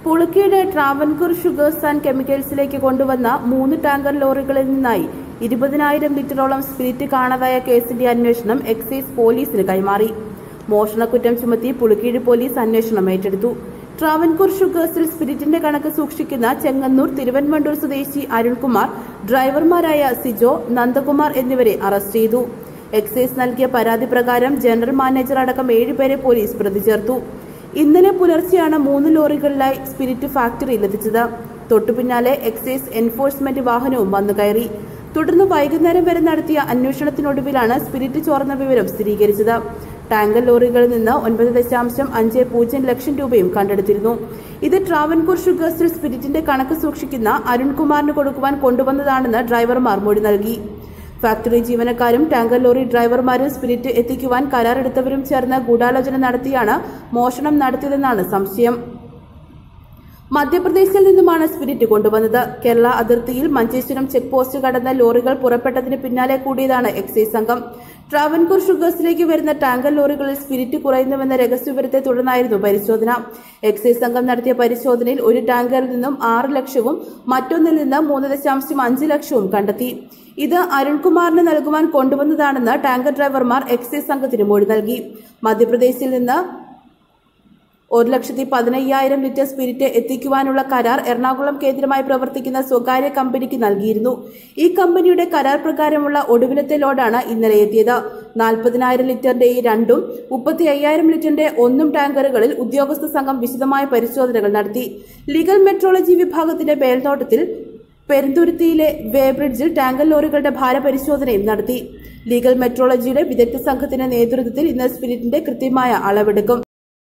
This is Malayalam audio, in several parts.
പുളുക്കിയുടെ ട്രാവൻകൂർ ഷുഗേഴ്സ് ആൻഡ് കെമിക്കൽസിലേക്ക് കൊണ്ടുവന്ന മൂന്ന് ടാങ്കർ ലോറികളിൽ നിന്നായി ഇരുപതിനായിരം ലിറ്ററോളം സ്പിരിറ്റ് കാണാതായ കേസിന്റെ അന്വേഷണം എക്സൈസ് പോലീസിന് കൈമാറി മോഷണക്കുറ്റം ചുമത്തി പുളുക്കീട് പോലീസ് അന്വേഷണം ഏറ്റെടുത്തു ട്രാവൻകൂർ ഷുഗേഴ്സിൽ സ്പിരിറ്റിന്റെ കണക്ക് സൂക്ഷിക്കുന്ന ചെങ്ങന്നൂർ തിരുവൻവണ്ടൂർ സ്വദേശി അരുൺകുമാർ ഡ്രൈവർമാരായ സിജോ നന്ദകുമാർ എന്നിവരെ അറസ്റ്റ് ചെയ്തു എക്സൈസ് നൽകിയ പരാതി പ്രകാരം ജനറൽ മാനേജർ അടക്കം ഏഴുപേരെ പോലീസ് പ്രതി ചേർത്തു ഇന്നലെ പുലർച്ചെയാണ് മൂന്ന് ലോറികളിലായി സ്പിരിറ്റ് ഫാക്ടറിയിൽ എത്തിച്ചത് തൊട്ടുപിന്നാലെ എക്സൈസ് എൻഫോഴ്സ്മെന്റ് വാഹനവും വന്നു കയറി തുടർന്ന് വൈകുന്നേരം വരെ നടത്തിയ അന്വേഷണത്തിനൊടുവിലാണ് സ്പിരിറ്റ് ചോർന്ന വിവരം സ്ഥിരീകരിച്ചത് ടാങ്കർ ലോറികളിൽ നിന്ന് ഒൻപത് ദശാംശം അഞ്ച് പൂജ്യം ലക്ഷം രൂപയും കണ്ടെടുത്തിരുന്നു ഇത് ട്രാവൻകൂർ ഷുഗേഴ്സിൽ സ്പിരിറ്റിന്റെ കണക്ക് സൂക്ഷിക്കുന്ന അരുൺകുമാറിന് കൊടുക്കുവാൻ കൊണ്ടുവന്നതാണെന്ന് ഡ്രൈവർമാർ മൊഴി നൽകി ഫാക്ടറി ജീവനക്കാരും ടാങ്കർ ലോറി ഡ്രൈവർമാരും സ്പിരിറ്റ് എത്തിക്കുവാൻ കരാറെടുത്തവരും ചേർന്ന് ഗൂഢാലോചന നടത്തിയാണ് മോഷണം നടത്തിയതെന്നാണ് സംശയം മധ്യപ്രദേശിൽ നിന്നുമാണ് സ്പിരിറ്റ് കൊണ്ടുവന്നത് കേരള അതിർത്തിയിൽ മഞ്ചേശ്വരം ചെക്ക് പോസ്റ്റ് കടന്ന ലോറികൾ പുറപ്പെട്ടതിന് പിന്നാലെ കൂടിയതാണ് എക്സൈസ് സംഘം ട്രാവൻകൂർ ഷുഗേഴ്സിലേക്ക് വരുന്ന ടാങ്കർ ലോറികളിൽ സ്പിരിറ്റ് കുറയുന്നുവെന്ന രഹസ്യവിവരത്തെ തുടർന്നായിരുന്നു പരിശോധന എക്സൈസ് സംഘം നടത്തിയ പരിശോധനയിൽ ഒരു ടാങ്കറിൽ നിന്നും ആറ് ലക്ഷവും മറ്റൊന്നിൽ നിന്ന് മൂന്ന് ദശാംശം അഞ്ച് ലക്ഷവും കണ്ടെത്തി ഇത് അരുൺകുമാറിന് നൽകുവാൻ കൊണ്ടുവന്നതാണെന്ന് ടാങ്കർ ഡ്രൈവർമാർ എക്സൈസ് സംഘത്തിന് മൊഴി നൽകി മധ്യപ്രദേശിൽ നിന്ന് ഒരു ലക്ഷത്തി പതിനയ്യായിരം ലിറ്റർ സ്പിരിറ്റ് എത്തിക്കുവാനുള്ള കരാർ എറണാകുളം കേന്ദ്രമായി പ്രവർത്തിക്കുന്ന സ്വകാര്യ കമ്പനിക്ക് നൽകിയിരുന്നു ഈ കമ്പനിയുടെ കരാർ പ്രകാരമുള്ള ഒടുവിലത്തെ ലോഡാണ് ഇന്നലെ എത്തിയത് നാൽപ്പതിനായിരം ലിറ്ററിന്റെ ഈ രണ്ടും മുപ്പത്തി അയ്യായിരം ലിറ്ററിന്റെ ഒന്നും ടാങ്കറുകളിൽ ഉദ്യോഗസ്ഥ സംഘം വിശദമായ പരിശോധനകൾ നടത്തി ലീഗൽ മെട്രോളജി വിഭാഗത്തിന്റെ മേൽനോട്ടത്തിൽ പെരുന്തുരുത്തിയിലെ വേബ്രിഡ്ജിൽ ടാങ്കർ ലോറികളുടെ ഭാരപരിശോധനയും നടത്തി ലീഗൽ മെട്രോളജിയുടെ വിദഗ്ധ സംഘത്തിന്റെ നേതൃത്വത്തിൽ ഇന്ന് സ്പിരിറ്റിന്റെ കൃത്യമായ അളവെടുക്കും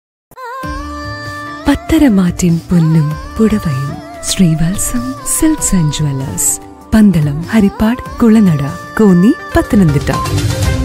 പത്തരമാറ്റിൻ പൊന്നും പുടവയും Sreevalsam silks and jewellers Pandalam Harippad Kulanada Konni Pathanamthitta